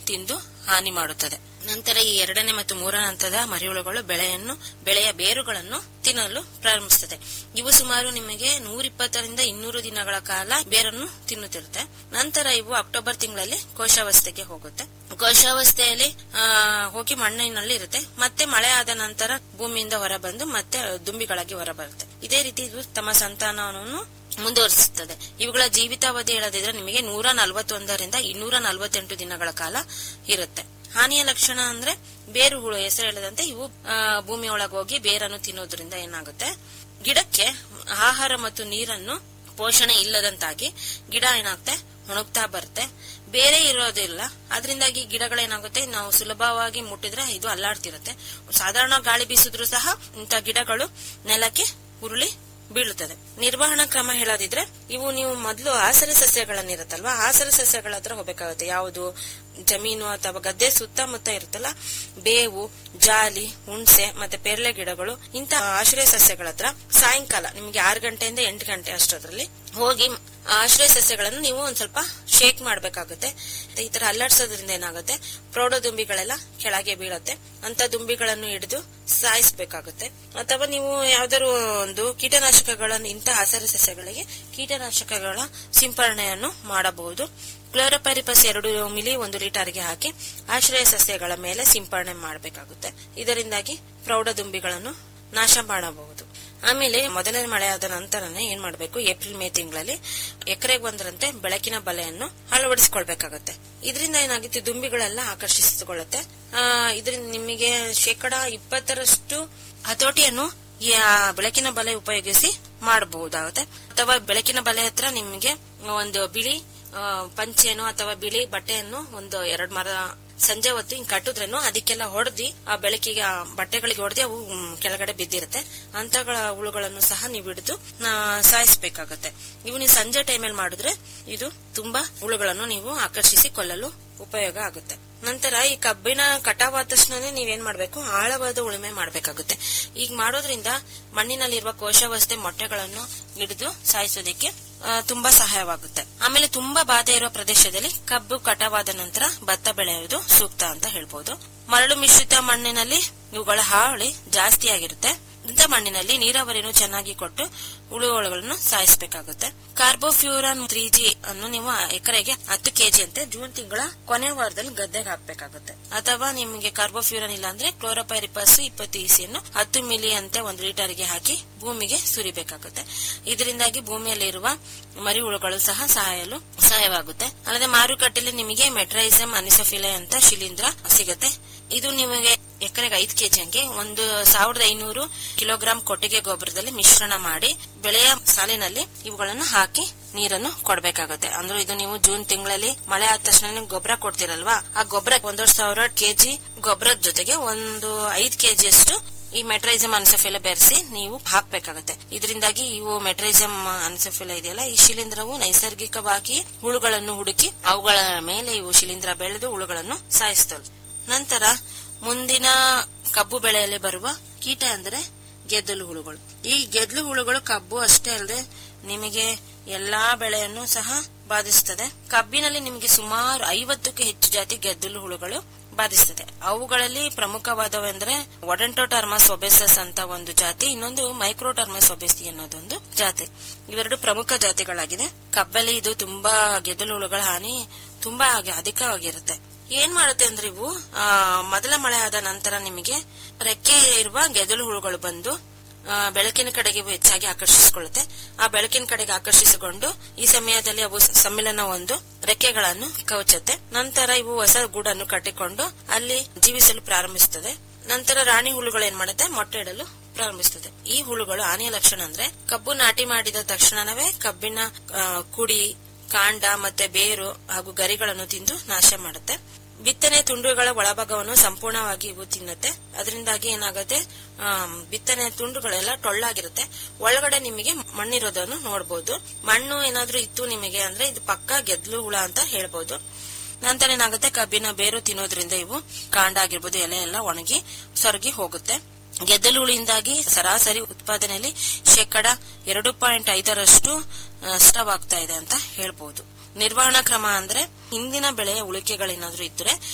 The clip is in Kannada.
ತಿಂದು ಹಾನಿ ಮಾಡುತ್ತದೆ ನಂತರ ಈ ಎರಡನೇ ಮತ್ತು ಮೂರನೇ ಹಂತದ ಮರಿಹುಳುಗಳು ಬೆಳೆಯನ್ನು ಬೆಳೆಯ ಬೇರುಗಳನ್ನು ತಿನ್ನಲು ಪ್ರಾರಂಭಿಸುತ್ತದೆ ಇವು ಸುಮಾರು ನಿಮಗೆ ನೂರಿಪ್ಪತ್ತರಿಂದ ಇನ್ನೂರು ದಿನಗಳ ಕಾಲ ಬೇರನ್ನು ತಿನ್ನುತ್ತಿರುತ್ತೆ ನಂತರ ಇವು ಅಕ್ಟೋಬರ್ ತಿಂಗಳಲ್ಲಿ ಕೋಶಾವಸ್ಥೆಗೆ ಹೋಗುತ್ತೆ ಕೋಶಾವಸ್ಥೆಯಲ್ಲಿ ಆ, ಹೋಗಿ ಮಣ್ಣಿನಲ್ಲಿ ಇರುತ್ತೆ ಮತ್ತೆ ಮಳೆ ಆದ ನಂತರ ಭೂಮಿಯಿಂದ ಹೊರಬಂದು ಮತ್ತೆ ದುಂಬಿಗಳಾಗಿ ಹೊರಬರುತ್ತೆ ಇದೇ ರೀತಿ ಇದು ತಮ್ಮ ಸಂತಾನವನ್ನು ಮುಂದುವರಿಸುತ್ತದೆ ಇವುಗಳ ಜೀವಿತಾವಧಿ ಹೇಳದಿದ್ರೆ ನಿಮಗೆ ನೂರ ನಲವತ್ತೊಂದರಿಂದ ಇನ್ನೂರ ನಲವತ್ತೆಂಟು ದಿನಗಳ ಕಾಲ ಇರುತ್ತೆ ಹಾನಿಯ ಲಕ್ಷಣ ಅಂದ್ರೆ ಬೇರು ಹುಳು ಹೆಸರು ಹೇಳದಂತೆ ಇವು ಆ, ಭೂಮಿ ಒಳಗೆ ಹೋಗಿ ಬೇರನ್ನು ತಿನ್ನೋದ್ರಿಂದ ಏನಾಗುತ್ತೆ ಗಿಡಕ್ಕೆ ಆಹಾರ ಮತ್ತು ನೀರನ್ನು ಪೋಷಣೆ ಇಲ್ಲದಂತಾಗಿ ಗಿಡ ಏನಾಗುತ್ತೆ ಒಣಗ್ತಾ ಬರುತ್ತೆ ಬೇರೆ ಇರೋದಿಲ್ಲ ಅದರಿಂದಾಗಿ ಗಿಡಗಳೇನಾಗುತ್ತೆ ನಾವು ಸುಲಭವಾಗಿ ಮುಟ್ಟಿದ್ರೆ ಇದು ಅಲ್ಲಾಡ್ತಿರುತ್ತೆ ಸಾಧಾರಣ ಗಾಳಿ ಬೀಸಿದ್ರು ಸಹ ಇಂಥ ಗಿಡಗಳು ನೆಲಕ್ಕೆ ಉರುಳಿ ಬೀಳುತ್ತದೆ ನಿರ್ವಹಣಾ ಕ್ರಮ ಹೇಳೋದಿದ್ರೆ ಇವು ನೀವು ಮೊದಲು ಆಸರೆ ಸಸ್ಯಗಳನ್ನಿರುತ್ತಲ್ವಾ ಆಸರೆ ಸಸ್ಯಗಳ ಹತ್ರ ಹೋಗ್ಬೇಕಾಗುತ್ತೆ ಯಾವುದು ಜಮೀನು ಅಥವಾ ಗದ್ದೆ ಸುತ್ತಮುತ್ತ ಇರುತ್ತಲ್ಲ ಬೇವು ಜಾಲಿ ಹುಣಸೆ ಮತ್ತೆ ಪೇರ್ಲೆ ಗಿಡಗಳು ಇಂತ ಆಶ್ರಯ ಸಸ್ಯಗಳ ಹತ್ರ ಸಾಯಂಕಾಲ ನಿಮ್ಗೆ ಆರು ಗಂಟೆಯಿಂದ ಎಂಟು ಗಂಟೆ ಅಷ್ಟರಲ್ಲಿ ಹೋಗಿ ಆಶ್ರಯ ಸಸ್ಯಗಳನ್ನು ನೀವು ಒಂದ್ ಸ್ವಲ್ಪ ಶೇಕ್ ಮಾಡ್ಬೇಕಾಗುತ್ತೆ ಈ ತರ ಅಲ್ಲಾಡ್ಸೋದ್ರಿಂದ ಏನಾಗುತ್ತೆ ಪ್ರೌಢದುಂಬಿಗಳೆಲ್ಲ ಕೆಳಗೆ ಬೀಳತ್ತೆ ಅಂತ ದುಂಬಿಗಳನ್ನು ಹಿಡಿದು ಸಾಯಿಸ್ಬೇಕಾಗುತ್ತೆ ಅಥವಾ ನೀವು ಯಾವ್ದಾದ್ರು ಒಂದು ಕೀಟನಾಶಕಗಳನ್ನು ಇಂಥ ಆಸರೆ ಸಸ್ಯಗಳಿಗೆ ಕೀಟನಾಶಕಗಳ ಸಿಂಪರಣೆಯನ್ನು ಮಾಡಬಹುದು ಕ್ಲೋರೋಪರಿಪಸ್ ಎರಡು ಮಿಲಿ ಒಂದು ಲೀಟರ್ಗೆ ಹಾಕಿ ಆಶ್ರಯ ಸಸ್ಯಗಳ ಮೇಲೆ ಸಿಂಪರಣೆ ಮಾಡಬೇಕಾಗುತ್ತೆ ಇದರಿಂದಾಗಿ ಪ್ರೌಢದುಂಬಿಗಳನ್ನು ನಾಶ ಮಾಡಬಹುದು ಆಮೇಲೆ ಮೊದಲನೇ ಮಳೆ ಆದ ನಂತರನೇ ಏನ್ ಮಾಡ್ಬೇಕು ಏಪ್ರಿಲ್ ಮೇ ತಿಂಗಳಲ್ಲಿ ಎಕರೆಗೆ ಒಂದರಂತೆ ಬೆಳಕಿನ ಬಲೆಯನ್ನು ಅಳವಡಿಸಿಕೊಳ್ಬೇಕಾಗತ್ತೆ ಇದರಿಂದ ಏನಾಗುತ್ತೆ ದುಂಬಿಗಳೆಲ್ಲ ಆಕರ್ಷಿಸಿಕೊಳ್ಳುತ್ತೆ ಆ ಇದರಿಂದ ನಿಮಗೆ ಶೇಕಡ ಇಪ್ಪತ್ತರಷ್ಟು ಹತೋಟಿಯನ್ನು ಈ ಆ ಬೆಳಕಿನ ಬಲೆ ಉಪಯೋಗಿಸಿ ಮಾಡಬಹುದಾಗುತ್ತೆ ಅಥವಾ ಬೆಳಕಿನ ಬಲೆ ಹತ್ರ ನಿಮಗೆ ಒಂದು ಬಿಳಿ ಆ, ಪಂಚೆನೋ ಅಥವಾ ಬಿಳಿ ಬಟ್ಟೆಯನ್ನು ಒಂದು ಎರಡ್ ಮರ ಸಂಜೆ ಹೊತ್ತು ಹಿಂಗ್ ಕಟ್ಟಿದ್ರೇನು ಅದಕ್ಕೆಲ್ಲ ಹೊಡೆದಿ ಆ ಬೆಳಕಿಗೆ ಆ ಬಟ್ಟೆಗಳಿಗೆ ಹೊಡೆದಿ ಅವು ಮ್, ಕೆಳಗಡೆ ಬಿದ್ದಿರುತ್ತೆ ಅಂತಗಳ ಹುಳುಗಳನ್ನು ಸಹ ನೀವು ಹಿಡಿದು ಆ, ಸಾಯಿಸ್ಬೇಕಾಗತ್ತೆ ಇವು ನೀವು ಸಂಜೆ ಟೈಮಲ್ಲಿ ಮಾಡಿದ್ರೆ ಇದು ತುಂಬಾ ಹುಳುಗಳನ್ನು ನೀವು ಆಕರ್ಷಿಸಿ ಕೊಲ್ಲಲು ಉಪಯೋಗ ಆಗುತ್ತೆ ನಂತರ ಈ ಕಬ್ಬಿನ ಕಟಾವಾದ ತಕ್ಷಣನೇ ನೀವೇನ್ ಮಾಡ್ಬೇಕು ಆಳವಾದ ಉಳುಮೆ ಮಾಡ್ಬೇಕಾಗುತ್ತೆ ಈಗ ಮಾಡೋದ್ರಿಂದ ಮಣ್ಣಿನಲ್ಲಿರುವ ಕೋಶಾವಸ್ಥೆ ಮೊಟ್ಟೆಗಳನ್ನು ಹಿಡಿದು ಸಾಯಿಸೋದಕ್ಕೆ ಆ, ತುಂಬಾ ಸಹಾಯವಾಗುತ್ತೆ ಆಮೇಲೆ ತುಂಬಾ ಬಾಧೆ ಇರುವ ಪ್ರದೇಶದಲ್ಲಿ ಕಬ್ಬು ಕಟಾವಾದ ನಂತರ ಭತ್ತ ಬೆಳೆಯುವುದು ಸೂಕ್ತ ಅಂತ ಹೇಳ್ಬೋದು ಮರಳು ಮಿಶ್ರಿತ ಮಣ್ಣಿನಲ್ಲಿ ಇವುಗಳ ಹಾವಳಿ ಜಾಸ್ತಿ ಆಗಿರುತ್ತೆ ಇಂಥ ಮಣ್ಣಿನಲ್ಲಿ ನೀರಾವರಿಯನ್ನು ಚೆನ್ನಾಗಿ ಕೊಟ್ಟು ಹುಳುಗಳನ್ನು ಸಾಯಿಸಬೇಕಾಗುತ್ತೆ ಕಾರ್ಬೋಫ್ಯೂರನ್ ತ್ರೀ ಜಿ ಅನ್ನು ನೀವು ಎಕರೆಗೆ ಹತ್ತು ಕೆಜಿ ಅಂತೆ ಜೂನ್ ತಿಂಗಳ ಕೊನೆ ವಾರದಲ್ಲಿ ಗದ್ದೆಗೆ ಹಾಕ್ಬೇಕಾಗುತ್ತೆ ಅಥವಾ ನಿಮಗೆ ಕಾರ್ಬೋಫ್ಯೂರನ್ ಇಲ್ಲ ಅಂದ್ರೆ ಕ್ಲೋರೋಪೈರಿಪಸ್ ಇಪ್ಪತ್ತು ಇಸಿಯನ್ನು ಹತ್ತು ಮಿಲಿ ಅಂತೆ ಒಂದು ಲೀಟರ್ಗೆ ಹಾಕಿ ಭೂಮಿಗೆ ಸುರಿಬೇಕಾಗುತ್ತೆ ಇದರಿಂದಾಗಿ ಭೂಮಿಯಲ್ಲಿರುವ ಮರಿ ಹುಳುಗಳು ಸಹ ಸಾಯಲು ಸಹಾಯವಾಗುತ್ತೆ ಅಲ್ಲದೆ ಮಾರುಕಟ್ಟೆಯಲ್ಲಿ ನಿಮಗೆ ಮೆಟ್ರೈಸಮ್ ಅನಿಸಫಿಲೆ ಅಂತ ಶಿಲೀಂಧ್ರ ಸಿಗುತ್ತೆ ಇದು ನಿಮಗೆ ಎಕರೆಗೆ ಐದು ಕೆಜಿ ಹಂಗೆ ಒಂದು ಸಾವಿರದ ಐನೂರು ಕಿಲೋಗ್ರಾಂ ಕೊಟ್ಟಿಗೆ ಗೊಬ್ಬರದಲ್ಲಿ ಮಿಶ್ರಣ ಮಾಡಿ ಬೆಳೆಯ ಸಾಲಿನಲ್ಲಿ ಇವುಗಳನ್ನು ಹಾಕಿ ನೀರನ್ನು ಕೊಡಬೇಕಾಗುತ್ತೆ ಅಂದ್ರೆ ಇದು ನೀವು ಜೂನ್ ತಿಂಗಳಲ್ಲಿ ಮಳೆ ಆದ ತಕ್ಷಣ ಗೊಬ್ಬರ ಕೊಡ್ತಿರಲ್ವಾ ಆ ಗೊಬ್ಬರ ಒಂದೂವರೆ ಸಾವಿರ ಕೆಜಿ ಗೊಬ್ಬರದ ಜೊತೆಗೆ ಒಂದು ಐದ್ ಕೆಜಿ ಅಷ್ಟು ಈ ಮೆಟ್ರೈಸಮ್ ಅನ್ಸಫಿಲ ಬೆರೆಸಿ ನೀವು ಹಾಕ್ಬೇಕಾಗತ್ತೆ ಇದರಿಂದಾಗಿ ಇವು ಮೆಟ್ರೈಸಮ್ ಅನ್ಸಫಿಲ ಇದೆಯಲ್ಲ ಈ ಶಿಲೀಂಧ್ರವು ನೈಸರ್ಗಿಕವಾಗಿ ಹುಳುಗಳನ್ನು ಹುಡುಕಿ ಅವುಗಳ ಮೇಲೆ ಇವು ಶಿಲೀಂಧ್ರ ಬೆಳೆದು ಹುಳುಗಳನ್ನು ಸಾಯಿಸ್ತವೆ ನಂತರ ಮುಂದಿನ ಕಬ್ಬು ಬೆಳೆಯಲ್ಲಿ ಬರುವ ಕೀಟ ಅಂದ್ರೆ ಗೆದ್ದಲು ಹುಳುಗಳು ಈ ಗೆದ್ದಲು ಹುಳುಗಳು ಕಬ್ಬು ಅಷ್ಟೇ ಅಲ್ಲದೆ ನಿಮಗೆ ಎಲ್ಲಾ ಬೆಳೆಯನ್ನು ಸಹ ಬಾಧಿಸುತ್ತದೆ ಕಬ್ಬಿನಲ್ಲಿ ನಿಮಗೆ ಸುಮಾರು ಐವತ್ತಕ್ಕೂ ಹೆಚ್ಚು ಜಾತಿ ಗೆದ್ದಲು ಹುಳುಗಳು ಬಾಧಿಸುತ್ತದೆ ಅವುಗಳಲ್ಲಿ ಪ್ರಮುಖವಾದವೆಂದ್ರೆ ಒಡೆಂಟೋಟರ್ಮಸ್ ಒಬೆಸಸ್ ಅಂತ ಒಂದು ಜಾತಿ ಇನ್ನೊಂದು ಮೈಕ್ರೋಟರ್ಮಸ್ ಒಬೆಸಿ ಅನ್ನೋದೊಂದು ಜಾತಿ ಇವೆರಡು ಪ್ರಮುಖ ಜಾತಿಗಳಾಗಿದೆ ಕಬ್ಬಲ್ಲಿ ಇದು ತುಂಬಾ ಗೆದ್ದಲು ಹುಳುಗಳ ಹಾನಿ ತುಂಬಾ ಆಗಿ- ಅಧಿಕವಾಗಿರುತ್ತೆ ಏನ್ ಮಾಡುತ್ತೆ ಅಂದ್ರೆ ಇವು ಆ, ಮೊದಲ ಮಳೆ ಆದ ನಂತರ ನಿಮಗೆ ರೆಕ್ಕೆ ಇರುವ ಗೆದ್ದಲು ಹುಳುಗಳು ಬಂದು ಆ, ಬೆಳಕಿನ ಕಡೆಗೆ ಇವು ಹೆಚ್ಚಾಗಿ ಆಕರ್ಷಿಸಿಕೊಳ್ಳುತ್ತೆ ಆ ಬೆಳಕಿನ ಕಡೆಗೆ ಆಕರ್ಷಿಸಿಕೊಂಡು ಈ ಸಮಯದಲ್ಲಿ ಅವು ಸಮ್ಮಿಲನ ಒಂದು ರೆಕ್ಕೆಗಳನ್ನು ಕವಚುತ್ತೆ ನಂತರ ಇವು ಹೊಸ ಗೂಡನ್ನು ಕಟ್ಟಿಕೊಂಡು ಅಲ್ಲಿ ಜೀವಿಸಲು ಪ್ರಾರಂಭಿಸುತ್ತದೆ ನಂತರ ರಾಣಿ ಹುಳುಗಳು ಏನ್ ಮಾಡುತ್ತೆ ಮೊಟ್ಟೆ ಇಡಲು ಪ್ರಾರಂಭಿಸುತ್ತದೆ ಈ ಹುಳುಗಳು ಹಾನಿಯ ಲಕ್ಷಣ ಅಂದ್ರೆ ಕಬ್ಬು ನಾಟಿ ಮಾಡಿದ ತಕ್ಷಣವೇ ಕಬ್ಬಿನ ಆ, ಕುಡಿ ಕಾಂಡ ಮತ್ತೆ ಬೇರು ಹಾಗೂ ಗರಿಗಳನ್ನು ತಿಂದು ನಾಶ ಮಾಡುತ್ತೆ ಬಿತ್ತನೆ ತುಂಡುಗಳ ಒಳಭಾಗವನ್ನು ಸಂಪೂರ್ಣವಾಗಿ ಇವು ತಿನ್ನುತ್ತೆ ಅದರಿಂದಾಗಿ ಏನಾಗುತ್ತೆ ಆಮ್, ಬಿತ್ತನೆ ತುಂಡುಗಳೆಲ್ಲ ಟೊಳ್ಳಾಗಿರುತ್ತೆ ಒಳಗಡೆ ನಿಮಗೆ ಮಣ್ಣಿರೋದನ್ನು ನೋಡಬಹುದು ಮಣ್ಣು ಏನಾದ್ರೂ ಇತ್ತು ನಿಮಗೆ ಅಂದ್ರೆ ಇದು ಪಕ್ಕ ಗೆದ್ಲು ಹುಳ ಅಂತ ಹೇಳ್ಬೋದು ನಂತರ ಏನಾಗುತ್ತೆ ಕಬ್ಬಿನ ಬೇರು ತಿನ್ನೋದ್ರಿಂದ ಇವು ಕಾಂಡ ಆಗಿರ್ಬೋದು ಎಲೆ ಎಲ್ಲ ಒಣಗಿ ಸೊರಗಿ ಹೋಗುತ್ತೆ ಗೆದ್ದಲು ಹುಳಿಯಿಂದಾಗಿ ಸರಾಸರಿ ಉತ್ಪಾದನೆಯಲ್ಲಿ ಶೇಕಡ ಎರಡು ಪಾಯಿಂಟ್ ಐದರಷ್ಟು ನಷ್ಟವಾಗ್ತಾ ಇದೆ ಅಂತ ಹೇಳ್ಬೋದು ನಿರ್ವಹಣಾ ಕ್ರಮ ಅಂದ್ರೆ ಹಿಂದಿನ ಬೆಳೆಯ ಉಳಿಕೆಗಳೇನಾದ್ರೂ ಇದ್ರೆ